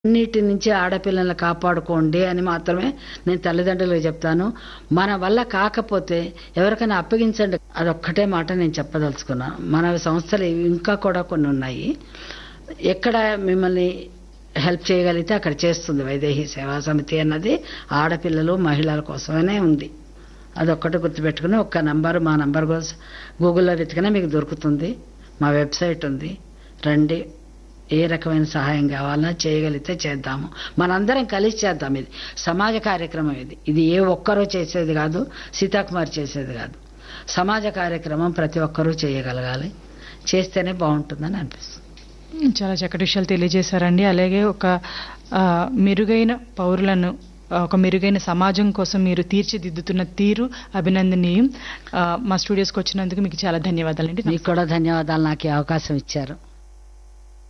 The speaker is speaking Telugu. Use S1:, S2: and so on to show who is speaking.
S1: అన్నిటి నుంచి ఆడపిల్లల్ని కాపాడుకోండి అని మాత్రమే నేను తల్లిదండ్రులకు చెప్తాను మన వల్ల కాకపోతే ఎవరికైనా అప్పగించండి అదొక్కటే మాట నేను చెప్పదలుచుకున్నాను మన సంస్థలు ఇంకా కూడా కొన్ని ఉన్నాయి ఎక్కడ మిమ్మల్ని హెల్ప్ చేయగలిగితే అక్కడ చేస్తుంది వైదేహి సేవా సమితి అన్నది ఆడపిల్లలు మహిళల కోసమనే ఉంది అదొక్కటి గుర్తుపెట్టుకుని ఒక్క నంబర్ మా నంబర్ కోసం గూగుల్లో వెతికినా మీకు దొరుకుతుంది మా వెబ్సైట్ ఉంది రండి ఏ రకమైన సహాయం కావాలన్నా చేయగలిగితే చేద్దాము మనందరం కలిసి చేద్దాం ఇది సమాజ కార్యక్రమం ఇది ఇది ఏ ఒక్కరూ చేసేది కాదు సీతాకుమార్ చేసేది కాదు సమాజ కార్యక్రమం ప్రతి ఒక్కరూ చేయగలగాలి చేస్తేనే బాగుంటుందని అనిపిస్తుంది
S2: చాలా చక్కటి విషయాలు తెలియజేశారండి అలాగే ఒక ఆ, మెరుగైన పౌరులను ఆ, ఒక మెరుగైన సమాజం కోసం మీరు తీర్చిదిద్దుతున్న తీరు అభినందనీయం ఆ, మా స్టూడియోస్కి వచ్చినందుకు మీకు చాలా ధన్యవాదాలండి
S1: మీకు కూడా ధన్యవాదాలు నాకు ఈ అవకాశం ఇచ్చారు